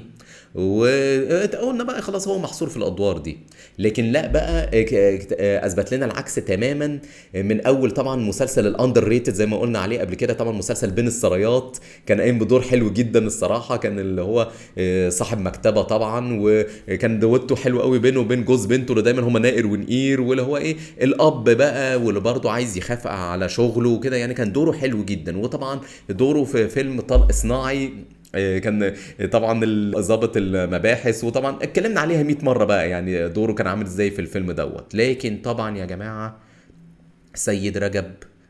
وقلنا بقى خلاص هو محصور في الادوار دي لكن لا بقى ك- اثبت لنا العكس تماما من اول طبعا مسلسل الاندر ريتد زي ما قلنا عليه قبل كده طبعا مسلسل بين السرايات كان قايم بدور حلو جدا الصراحه كان اللي هو صاحب مكتبه طبعا وكان دوتو حلو قوي بينه وبين جوز بنته اللي دايما هما نائر ونقير واللي هو ايه الاب بقى واللي برضه عايز يخاف على شغله وكده يعني كان دوره حلو جدا وطبعا دوره في فيلم طلق صناعي آه، كان طبعا ضابط المباحث وطبعا اتكلمنا عليها 100 مره بقى يعني دوره كان عامل ازاي في الفيلم دوت لكن طبعا يا جماعه سيد رجب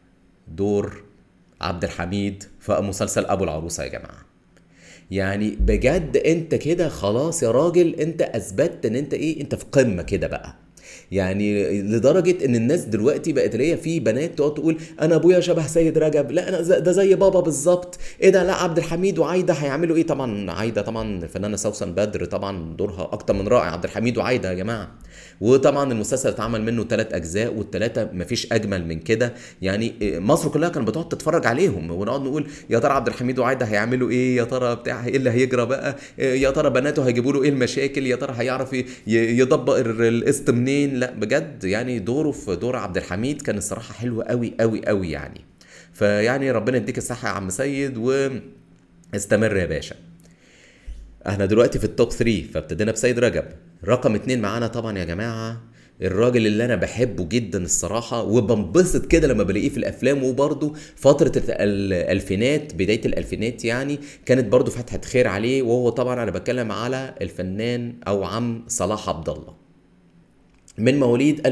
دور عبد الحميد في مسلسل ابو العروسه يا جماعه يعني بجد انت كده خلاص يا راجل انت اثبتت ان انت ايه انت في قمه كده بقى يعني لدرجه ان الناس دلوقتي بقت ليا في بنات تقعد تقول انا ابويا شبه سيد رجب لا انا ز- ده زي بابا بالظبط ايه ده لا عبد الحميد وعايده هيعملوا ايه طبعا عايده طبعا الفنانه سوسن بدر طبعا دورها اكتر من رائع عبد الحميد وعايده يا جماعه وطبعا المسلسل اتعمل منه ثلاث اجزاء والثلاثه مفيش اجمل من كده يعني مصر كلها كانت بتقعد تتفرج عليهم ونقعد نقول يا ترى عبد الحميد وعايده هيعملوا ايه يا ترى بتاع ايه اللي هيجرى بقى يا ترى بناته هيجيبوا له ايه المشاكل يا ترى هيعرف ي- يدبر القسط منين لا بجد يعني دوره في دور عبد الحميد كان الصراحه حلو قوي قوي قوي يعني فيعني ربنا يديك الصحه يا عم سيد واستمر يا باشا احنا دلوقتي في التوب 3 فابتدينا بسيد رجب رقم اتنين معانا طبعا يا جماعة الراجل اللي انا بحبه جدا الصراحة وبنبسط كده لما بلاقيه في الافلام وبرضه فترة الالفينات بداية الالفينات يعني كانت برضه فتحة خير عليه وهو طبعا انا بتكلم على الفنان او عم صلاح عبد الله من مواليد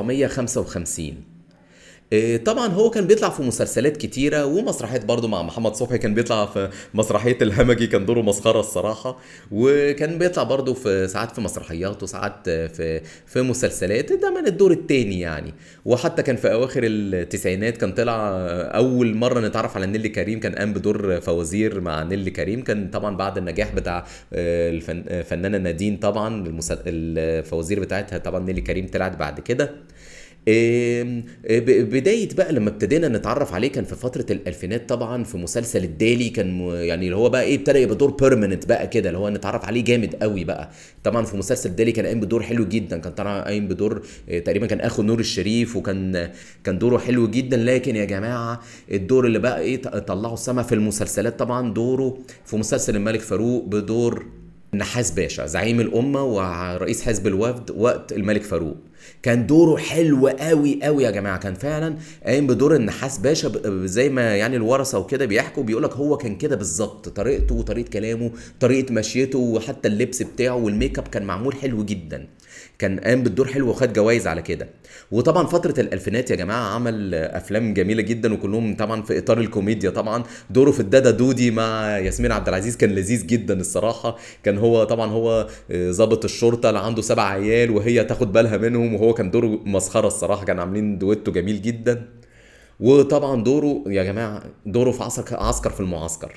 1955 إيه، طبعا هو كان بيطلع في مسلسلات كتيرة ومسرحيات برضه مع محمد صبحي كان بيطلع في مسرحية الهمجي كان دوره مسخرة الصراحة وكان بيطلع برضه في ساعات في مسرحيات وساعات في في مسلسلات ده من الدور التاني يعني وحتى كان في أواخر التسعينات كان طلع أول مرة نتعرف على نيلي كريم كان قام بدور فوازير مع نيلي كريم كان طبعا بعد النجاح بتاع آه، الفن- الفنانة نادين طبعا المسل- الفوازير بتاعتها طبعا نيلي كريم طلعت بعد كده إيه، ب- بداية بقى لما ابتدينا نتعرف عليه كان في فترة الألفينات طبعا في مسلسل الدالي كان م- يعني اللي هو بقى ايه ابتدى يبقى دور بيرمننت بقى كده اللي هو نتعرف عليه جامد قوي بقى طبعا في مسلسل الدالي كان قايم بدور حلو جدا كان طبعا قايم بدور إيه، تقريبا كان اخو نور الشريف وكان كان دوره حلو جدا لكن يا جماعة الدور اللي بقى ايه ط- طلعه السما في المسلسلات طبعا دوره في مسلسل الملك فاروق بدور نحاس باشا زعيم الأمة ورئيس حزب الوفد وقت الملك فاروق كان دوره حلو قوي قوي يا جماعه كان فعلا قايم بدور النحاس باشا ب- زي ما يعني الورثه وكده بيحكوا بيقول لك هو كان كده بالظبط طريقته وطريقه كلامه طريقه مشيته وحتى اللبس بتاعه والميك اب كان معمول حلو جدا كان قام بالدور حلو وخد جوائز على كده وطبعا فتره الالفينات يا جماعه عمل افلام جميله جدا وكلهم طبعا في اطار الكوميديا طبعا دوره في الدادا دودي مع ياسمين عبد العزيز كان لذيذ جدا الصراحه كان هو طبعا هو آه، ضابط الشرطه اللي عنده سبع عيال وهي تاخد بالها منهم وهو كان دوره مسخره الصراحه كان عاملين دويتو جميل جدا وطبعا دوره يا جماعه دوره في عسكر عسكر في المعسكر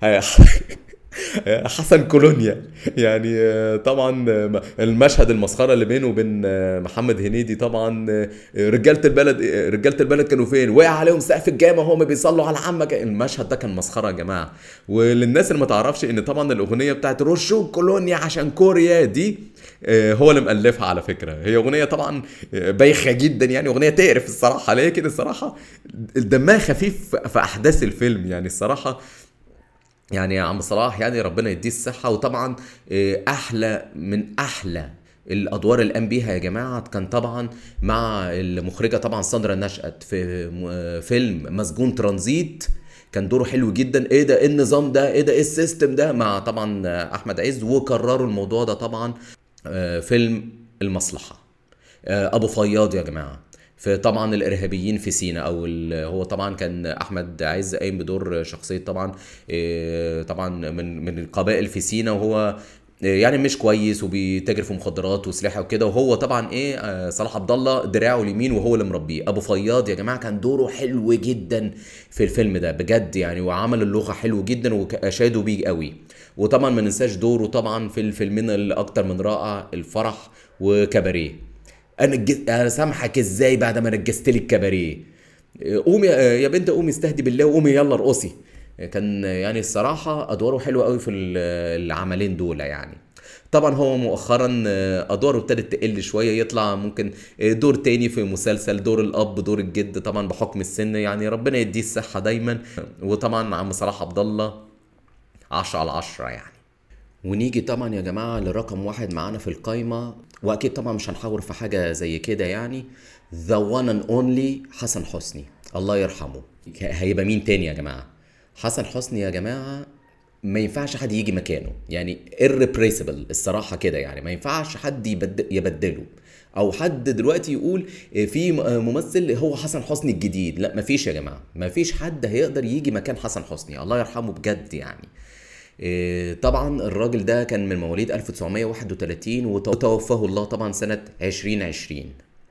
حسن كولونيا يعني آه، طبعا آه، المشهد المسخره اللي بينه وبين آه، محمد هنيدي طبعا آه، رجاله البلد آه، رجاله البلد كانوا فين وقع عليهم سقف الجامع وهم بيصلوا على عمك المشهد ده كان مسخره يا جماعه وللناس اللي ما تعرفش ان طبعا الاغنيه بتاعت رشوا كولونيا عشان كوريا دي آه، هو اللي مؤلفها على فكره هي اغنيه طبعا آه، بايخه جدا يعني اغنيه تقرف الصراحه لكن الصراحه دمها خفيف في احداث الفيلم يعني الصراحه يعني يا عم صلاح يعني ربنا يديه الصحة وطبعا آه، أحلى من أحلى الأدوار اللي قام بيها يا جماعة كان طبعا مع المخرجة طبعا ساندرا نشأت في م- آه، فيلم مسجون ترانزيت كان دوره حلو جدا ايه ده ايه النظام ده ايه ده ايه السيستم ده مع طبعا آه، احمد عز وكرروا الموضوع ده طبعا آه، فيلم المصلحة آه، ابو فياض يا جماعه في طبعا الارهابيين في سينا او ال- هو طبعا كان احمد عز قايم بدور شخصيه طبعا آه، طبعا من من القبائل في سينا وهو آه، يعني مش كويس وبيتاجر في مخدرات وسلاح وكده وهو طبعا ايه آه، صلاح عبد الله دراعه اليمين وهو اللي مربيه ابو فياض يا جماعه كان دوره حلو جدا في الفيلم ده بجد يعني وعمل اللغه حلو جدا واشادوا بيه قوي وطبعا ما ننساش دوره طبعا في الفيلمين اللي اكتر من رائع الفرح وكباريه انا الج- انا سامحك ازاي بعد ما نجزت لي الكباريه قومي يا بنت قومي استهدي بالله وقومي يلا ارقصي كان يعني الصراحه ادواره حلوه قوي في ال- العملين دول يعني طبعا هو مؤخرا ادواره ابتدت تقل شويه يطلع ممكن دور تاني في مسلسل دور الاب دور الجد طبعا بحكم السن يعني ربنا يديه الصحه دايما وطبعا عم صلاح عبد الله 10 على 10 يعني ونيجي طبعا يا جماعة لرقم واحد معانا في القايمة وأكيد طبعا مش هنحاور في حاجة زي كده يعني The one and only حسن حسني الله يرحمه هيبقى مين تاني يا جماعة حسن حسني يا جماعة ما ينفعش حد يجي مكانه يعني irreplaceable الصراحه كده يعني ما ينفعش حد يبدل يبدله او حد دلوقتي يقول في ممثل هو حسن حسني الجديد لا مفيش يا جماعه مفيش حد هيقدر يجي مكان حسن حسني الله يرحمه بجد يعني إيه، طبعا الراجل ده كان من مواليد 1931 وتوفاه الله طبعا سنة 2020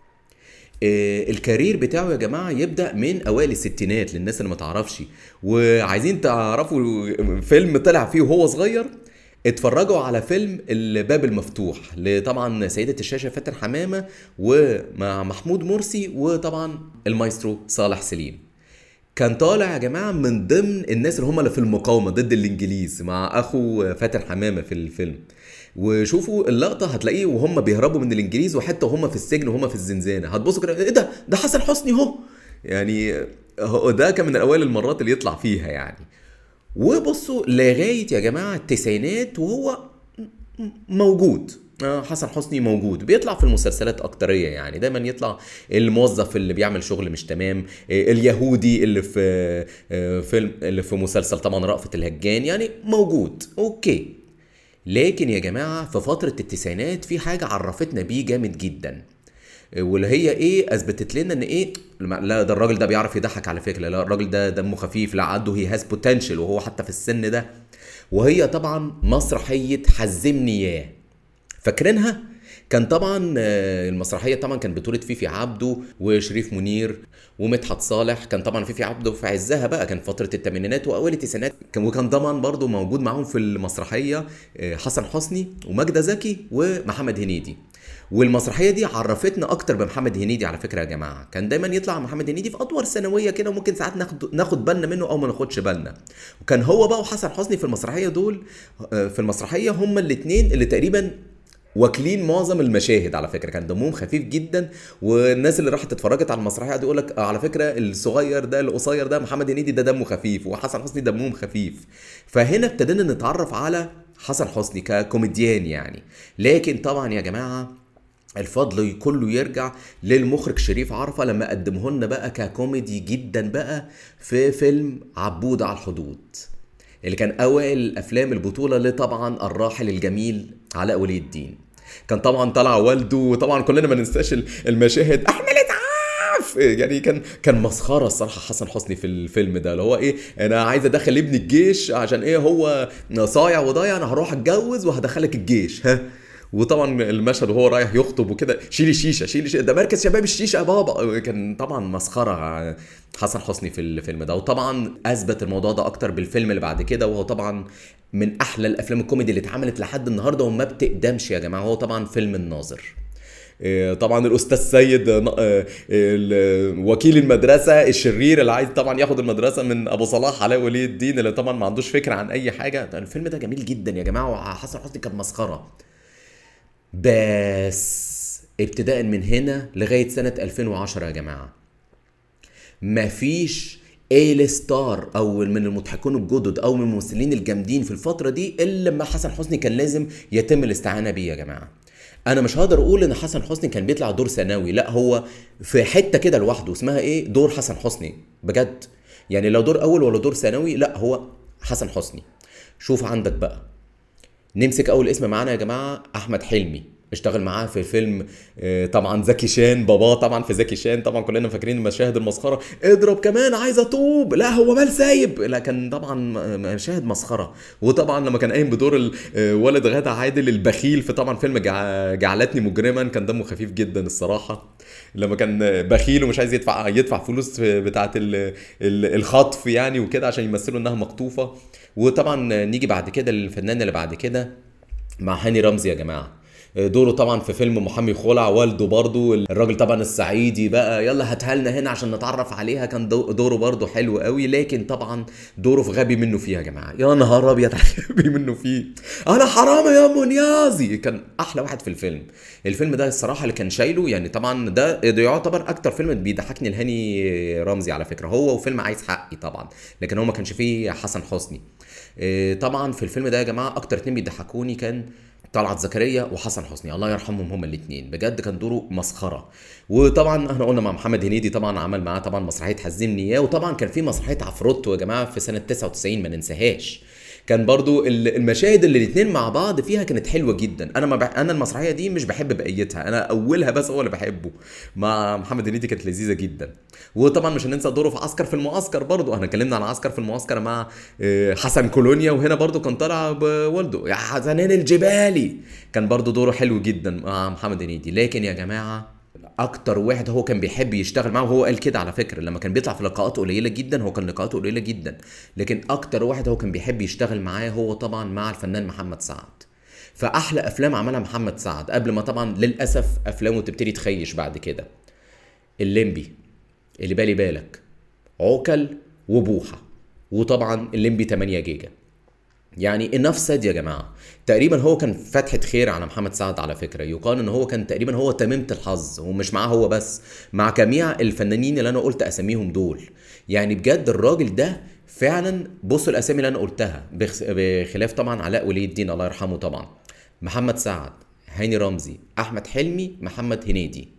إيه، الكارير بتاعه يا جماعة يبدأ من أوائل الستينات للناس اللي ما تعرفش وعايزين تعرفوا فيلم طلع فيه وهو صغير اتفرجوا على فيلم الباب المفتوح لطبعا سيدة الشاشة فاتن حمامة ومع محمود مرسي وطبعا المايسترو صالح سليم كان طالع يا جماعه من ضمن الناس اللي هم اللي في المقاومه ضد الانجليز مع اخو فاتن حمامه في الفيلم وشوفوا اللقطه هتلاقيه وهم بيهربوا من الانجليز وحتى هم في السجن وهم في الزنزانه هتبصوا كده ايه ده ده حسن حسني اهو يعني ده كان من اوائل المرات اللي يطلع فيها يعني وبصوا لغايه يا جماعه التسعينات وهو موجود آه، حسن حسني موجود بيطلع في المسلسلات اكتريه يعني دايما يطلع الموظف اللي بيعمل شغل مش تمام آه، اليهودي اللي في آه، فيلم اللي في مسلسل طبعا رأفت الهجان يعني موجود اوكي لكن يا جماعه في فتره التسعينات في حاجه عرفتنا بيه جامد جدا واللي هي ايه اثبتت لنا ان ايه لا ده الراجل ده بيعرف يضحك على فكره لا الراجل ده دمه خفيف لا عنده هي هاز بوتنشال وهو حتى في السن ده وهي طبعا مسرحيه حزمني ياه فاكرينها كان طبعا آه، المسرحيه طبعا كان بطوله فيفي عبده وشريف منير ومدحت صالح كان طبعا فيفي عبده في عزها بقى كان فتره الثمانينات واوائل التسعينات كان وكان طبعا برضو موجود معاهم في المسرحيه آه، حسن حسني وماجده زكي ومحمد هنيدي والمسرحيه دي عرفتنا اكتر بمحمد هنيدي على فكره يا جماعه كان دايما يطلع محمد هنيدي في ادوار ثانويه كده وممكن ساعات ناخد ناخد بالنا منه او ما ناخدش بالنا وكان هو بقى وحسن حسني في المسرحيه دول آه، في المسرحيه هما الاثنين اللي تقريبا واكلين معظم المشاهد على فكره كان دمهم خفيف جدا والناس اللي راحت اتفرجت على المسرحيه قعدوا يقول لك على فكره الصغير ده القصير ده محمد هنيدي ده دمه خفيف وحسن حسني دمهم خفيف فهنا ابتدينا نتعرف على حسن حسني ككوميديان يعني لكن طبعا يا جماعه الفضل كله يرجع للمخرج شريف عرفة لما قدمه لنا بقى ككوميدي جدا بقى في فيلم عبود على الحدود اللي كان اوائل افلام البطوله لطبعا الراحل الجميل علاء ولي الدين كان طبعا طلع والده وطبعا كلنا ما ننساش المشاهد احمد اتعاف يعني كان كان مسخره الصراحه حسن حسني في الفيلم ده اللي هو ايه انا عايز ادخل ابني الجيش عشان ايه هو صايع وضايع انا هروح اتجوز وهدخلك الجيش ها وطبعا المشهد وهو رايح يخطب وكده شيل الشيشه شيل الشيشه ده مركز شباب الشيشه يا بابا كان طبعا مسخره حسن حسني في الفيلم ده وطبعا اثبت الموضوع ده اكتر بالفيلم اللي بعد كده وهو طبعا من احلى الافلام الكوميدي اللي اتعملت لحد النهارده وما بتقدمش يا جماعه هو طبعا فيلم الناظر إيه، طبعا الاستاذ سيد آه، وكيل المدرسه الشرير اللي عايز طبعا ياخد المدرسه من ابو صلاح علاء ولي الدين اللي طبعا ما عندوش فكره عن اي حاجه الفيلم ده جميل جدا يا جماعه وحسن حسني كان مسخره بس ابتداء من هنا لغايه سنه 2010 يا جماعه مفيش ايل ستار او من المضحكون الجدد او من الممثلين الجامدين في الفتره دي الا لما حسن حسني كان لازم يتم الاستعانه بيه يا جماعه انا مش هقدر اقول ان حسن حسني كان بيطلع دور ثانوي لا هو في حته كده لوحده اسمها ايه دور حسن حسني بجد يعني لو دور اول ولا دور ثانوي لا هو حسن حسني شوف عندك بقى نمسك اول اسم معانا يا جماعه احمد حلمي اشتغل معاه في فيلم آه، طبعا زكي شان باباه طبعا في زكي شان طبعا كلنا فاكرين مشاهد المسخره اضرب كمان عايز اطوب لا هو مال سايب لا كان طبعا مشاهد مسخره وطبعا لما كان قايم بدور آه، ولد غادة عادل البخيل في طبعا فيلم جعلتني مجرما كان دمه خفيف جدا الصراحه لما كان بخيل ومش عايز يدفع يدفع فلوس بتاعه الخطف يعني وكده عشان يمثلوا انها مخطوفه وطبعا نيجي بعد كده للفنان اللي بعد كده مع هاني رمزي يا جماعه دوره طبعا في فيلم محامي خلع والده برضو الراجل طبعا الصعيدي بقى يلا هاتها لنا هنا عشان نتعرف عليها كان دوره برضو حلو قوي لكن طبعا دوره في غبي منه فيه يا جماعه يا نهار ابيض غبي منه فيه انا حرامي يا منيازي كان احلى واحد في الفيلم الفيلم ده الصراحه اللي كان شايله يعني طبعا ده, ده يعتبر اكتر فيلم بيضحكني الهاني رمزي على فكره هو وفيلم عايز حقي طبعا لكن هو ما كانش فيه حسن حسني آه، طبعا في الفيلم ده يا جماعه اكتر اتنين بيضحكوني كان طلعت زكريا وحسن حسني الله يرحمهم هما الاثنين بجد كان دوره مسخره وطبعا احنا قلنا مع محمد هنيدي طبعا عمل معاه طبعا مسرحيه حزمني اياه وطبعا كان في مسرحيه عفروتو يا جماعه في سنه 99 ما ننساهاش كان برضو ال- المشاهد اللي الاتنين مع بعض فيها كانت حلوه جدا انا ما بح... انا المسرحيه دي مش بحب بقيتها انا اولها بس هو اللي بحبه مع محمد هنيدي كانت لذيذه جدا وطبعا مش هننسى دوره في عسكر في المعسكر برضو احنا اتكلمنا عن عسكر في المعسكر مع آه، حسن كولونيا وهنا برضو كان طالع بوالده يا حسنين الجبالي كان برضو دوره حلو جدا مع محمد هنيدي لكن يا جماعه اكتر واحد هو كان بيحب يشتغل معاه وهو قال كده على فكره لما كان بيطلع في لقاءات قليله جدا هو كان لقاءاته قليله جدا لكن اكتر واحد هو كان بيحب يشتغل معاه هو طبعا مع الفنان محمد سعد فاحلى افلام عملها محمد سعد قبل ما طبعا للاسف افلامه تبتدي تخيش بعد كده الليمبي اللي بالي بالك عوكل وبوحه وطبعا الليمبي 8 جيجا يعني انف ساد يا جماعه تقريبا هو كان فتحه خير على محمد سعد على فكره يقال ان هو كان تقريبا هو تميمه الحظ ومش معاه هو بس مع جميع الفنانين اللي انا قلت اساميهم دول يعني بجد الراجل ده فعلا بصوا الاسامي اللي انا قلتها بخ- بخلاف طبعا علاء ولي الدين الله يرحمه طبعا محمد سعد هاني رمزي احمد حلمي محمد هنيدي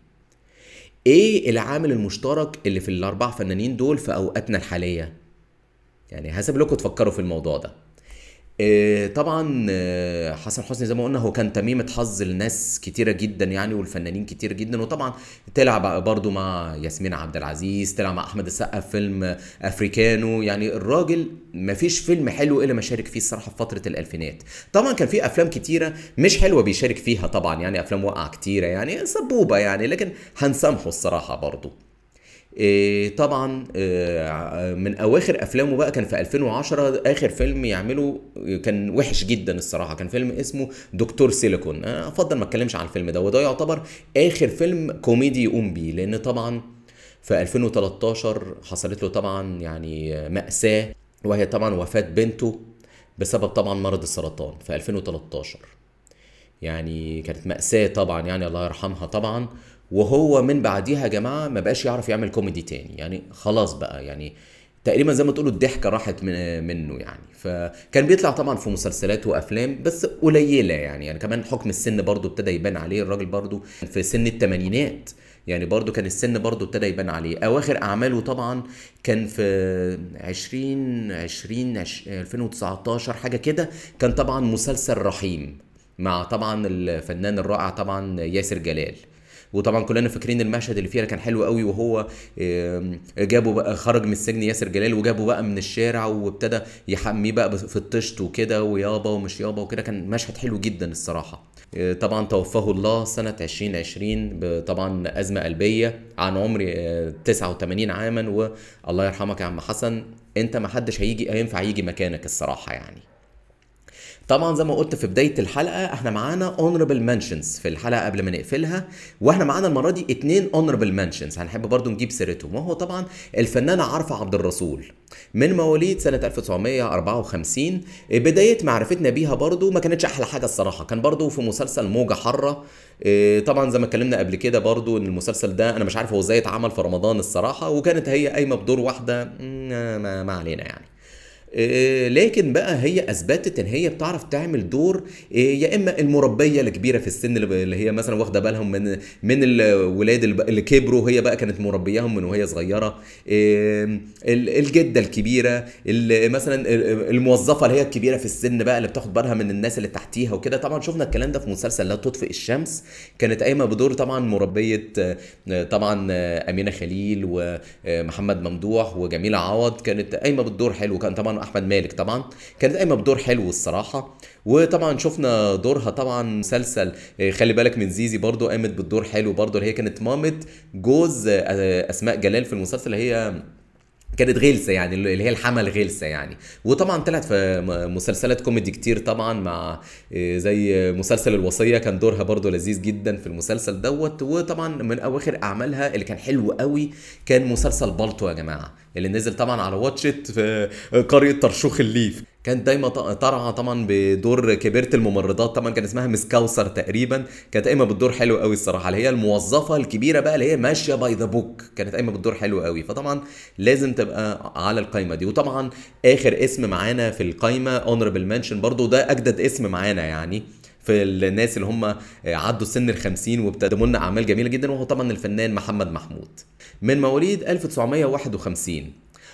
ايه العامل المشترك اللي في الاربع فنانين دول في اوقاتنا الحاليه يعني هسيب لكم تفكروا في الموضوع ده آه، طبعا آه، حسن حسني زي ما قلنا هو كان تميمة حظ لناس كتيرة جدا يعني والفنانين كتير جدا وطبعا طلع بقى برضو مع ياسمين عبد العزيز طلع مع احمد السقا في فيلم افريكانو يعني الراجل مفيش فيلم حلو الا ما شارك فيه الصراحة في فترة الالفينات طبعا كان في افلام كتيرة مش حلوة بيشارك فيها طبعا يعني افلام واقعة كتيرة يعني سبوبة يعني لكن هنسامحه الصراحة برضو إيه طبعا إيه من اواخر افلامه بقى كان في 2010 اخر فيلم يعمله كان وحش جدا الصراحه كان فيلم اسمه دكتور سيليكون انا افضل ما اتكلمش عن الفيلم ده وده يعتبر اخر فيلم كوميدي يقوم بيه لان طبعا في 2013 حصلت له طبعا يعني مأساة وهي طبعا وفاة بنته بسبب طبعا مرض السرطان في 2013 يعني كانت مأساة طبعا يعني الله يرحمها طبعا وهو من بعديها يا جماعة ما بقاش يعرف يعمل كوميدي تاني يعني خلاص بقى يعني تقريبا زي ما تقولوا الضحكة راحت من منه يعني فكان بيطلع طبعا في مسلسلات وافلام بس قليلة يعني يعني كمان حكم السن برضو ابتدى يبان عليه الراجل برضو في سن الثمانينات يعني برضو كان السن برضو ابتدى يبان عليه اواخر اعماله طبعا كان في 20 20 2019 حاجة كده كان طبعا مسلسل رحيم مع طبعا الفنان الرائع طبعا ياسر جلال وطبعا كلنا فاكرين المشهد اللي فيها كان حلو قوي وهو آم، جابوا بقى خرج من السجن ياسر جلال وجابه بقى من الشارع وابتدى يحميه بقى في الطشت وكده ويابا ومش يابا وكده كان مشهد حلو جدا الصراحه آه، طبعا توفاه الله سنة 2020 ب- طبعا أزمة قلبية عن عمر آه، 89 عاما والله يرحمك يا عم حسن انت ما حدش هيجي هينفع يجي مكانك الصراحة يعني طبعا زي ما قلت في بدايه الحلقه احنا معانا اونربل منشنز في الحلقه قبل ما نقفلها واحنا معانا المره دي اتنين اونربل منشنز هنحب برضو نجيب سيرتهم وهو طبعا الفنانه عارفه عبد الرسول من مواليد سنه 1954 بدايه معرفتنا بيها برضو ما كانتش احلى حاجه الصراحه كان برضو في مسلسل موجه حاره إيه، طبعا زي ما اتكلمنا قبل كده برضو ان المسلسل ده انا مش عارف هو ازاي اتعمل في رمضان الصراحه وكانت هي قايمه بدور واحده مم، ما, ما علينا يعني إيه، لكن بقى هي اثبتت ان هي بتعرف تعمل دور إيه، يا اما المربيه الكبيره في السن اللي اللي هي مثلا واخده بالهم من من الولاد اللي بقى- اللي كبروا هي بقى كانت مربياهم من وهي صغيره إيه، ال- الجده الكبيره ال- مثلا ال- الموظفه اللي هي الكبيره في السن بقى اللي بتاخد بالها من الناس اللي تحتيها وكده طبعا شفنا الكلام ده في مسلسل لا تطفئ الشمس كانت قايمه بدور طبعا مربيه آه، طبعا آه، امينه خليل ومحمد ممدوح وجميله عوض كانت قايمه بالدور حلو كان طبعا احمد مالك طبعا كانت قايمه بدور حلو الصراحه وطبعا شفنا دورها طبعا مسلسل آه، خلي بالك من زيزي برضو قامت بالدور حلو برضو اللي هي كانت مامة جوز آه، اسماء جلال في المسلسل اللي هي كانت غلسه يعني اللي هي الحمل غلسه يعني وطبعا طلعت في م- مسلسلات كوميدي كتير طبعا مع إيه، زي مسلسل الوصيه كان دورها برضو لذيذ جدا في المسلسل دوت وطبعا من اواخر اعمالها اللي كان حلو قوي كان مسلسل بالطو يا جماعه اللي نزل طبعا على واتشت في قريه طرشوخ الليف كانت دايما ط- طالعه طبعا بدور كبيره الممرضات طبعا كان اسمها مس كوثر تقريبا كانت قايمه بالدور حلو قوي الصراحه اللي هي الموظفه الكبيره بقى اللي هي ماشيه باي ذا بوك كانت قايمه بالدور حلو قوي فطبعا لازم تبقى على القايمه دي وطبعا اخر اسم معانا في القايمه اونربل منشن برضو ده اجدد اسم معانا يعني في الناس اللي هم عدوا سن ال 50 وابتدوا لنا اعمال جميله جدا وهو طبعا الفنان محمد محمود من مواليد 1951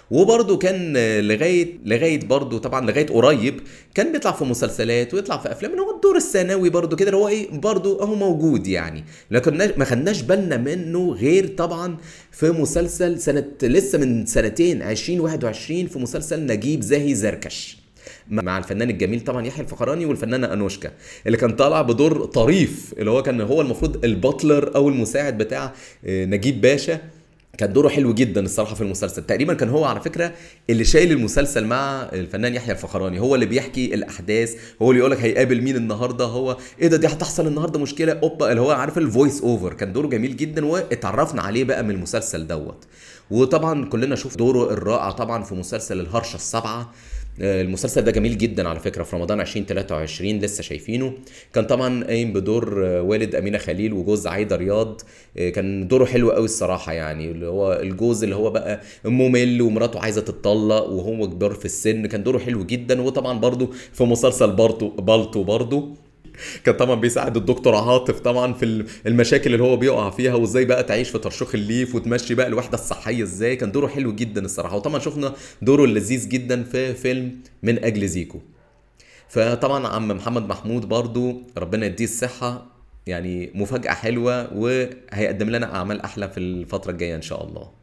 وبرده كان لغايه لغايه برده طبعا لغايه قريب كان بيطلع في مسلسلات ويطلع في افلام هو الدور الثانوي برده كده اللي هو ايه برده هو موجود يعني لكن ما خدناش بالنا منه غير طبعا في مسلسل سنه لسه من سنتين 2021 في مسلسل نجيب زاهي زركش مع الفنان الجميل طبعا يحيى الفخراني والفنانه انوشكا اللي كان طالع بدور طريف اللي هو كان هو المفروض الباتلر او المساعد بتاع آه، نجيب باشا كان دوره حلو جدا الصراحه في المسلسل تقريبا كان هو على فكره اللي شايل المسلسل مع الفنان يحيى الفخراني هو اللي بيحكي الاحداث هو اللي يقولك هيقابل مين النهارده هو ايه ده دي هتحصل النهارده مشكله اوبا اللي هو عارف الفويس اوفر كان دوره جميل جدا واتعرفنا عليه بقى من المسلسل دوت وطبعا كلنا شوف دوره الرائع طبعا في مسلسل الهرشه السبعه آه، المسلسل ده جميل جدا على فكره في رمضان 2023 لسه شايفينه كان طبعا قايم بدور آه، والد امينه خليل وجوز عايده رياض آه، كان دوره حلو قوي الصراحه يعني اللي هو الجوز اللي هو بقى ممل ومراته عايزه تتطلق وهو كبير في السن كان دوره حلو جدا وطبعا برضو في مسلسل بالطو بالطو برضو كان طبعا بيساعد الدكتور عاطف طبعا في المشاكل اللي هو بيقع فيها وازاي بقى تعيش في ترشيخ الليف وتمشي بقى الوحده الصحيه ازاي كان دوره حلو جدا الصراحه وطبعا شفنا دوره اللذيذ جدا في فيلم من اجل زيكو فطبعا عم محمد محمود برضو ربنا يديه الصحه يعني مفاجاه حلوه وهيقدم لنا اعمال احلى في الفتره الجايه ان شاء الله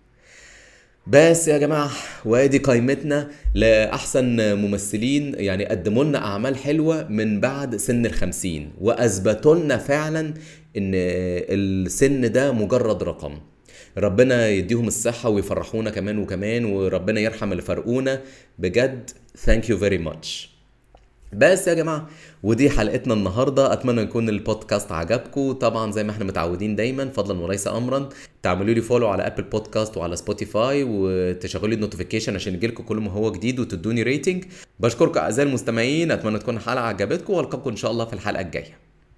بس يا جماعة وادي قائمتنا لأحسن ممثلين يعني قدموا لنا أعمال حلوة من بعد سن الخمسين وأثبتوا لنا فعلا إن السن ده مجرد رقم ربنا يديهم الصحة ويفرحونا كمان وكمان وربنا يرحم اللي فرقونا بجد thank you very much بس يا جماعه ودي حلقتنا النهارده اتمنى يكون البودكاست عجبكم طبعا زي ما احنا متعودين دايما فضلا وليس امرا تعملوا لي فولو على ابل بودكاست وعلى سبوتيفاي وتشغلوا لي النوتيفيكيشن عشان يجيلكم كل ما هو جديد وتدوني ريتنج بشكركم اعزائي المستمعين اتمنى تكون الحلقه عجبتكم والقاكم ان شاء الله في الحلقه الجايه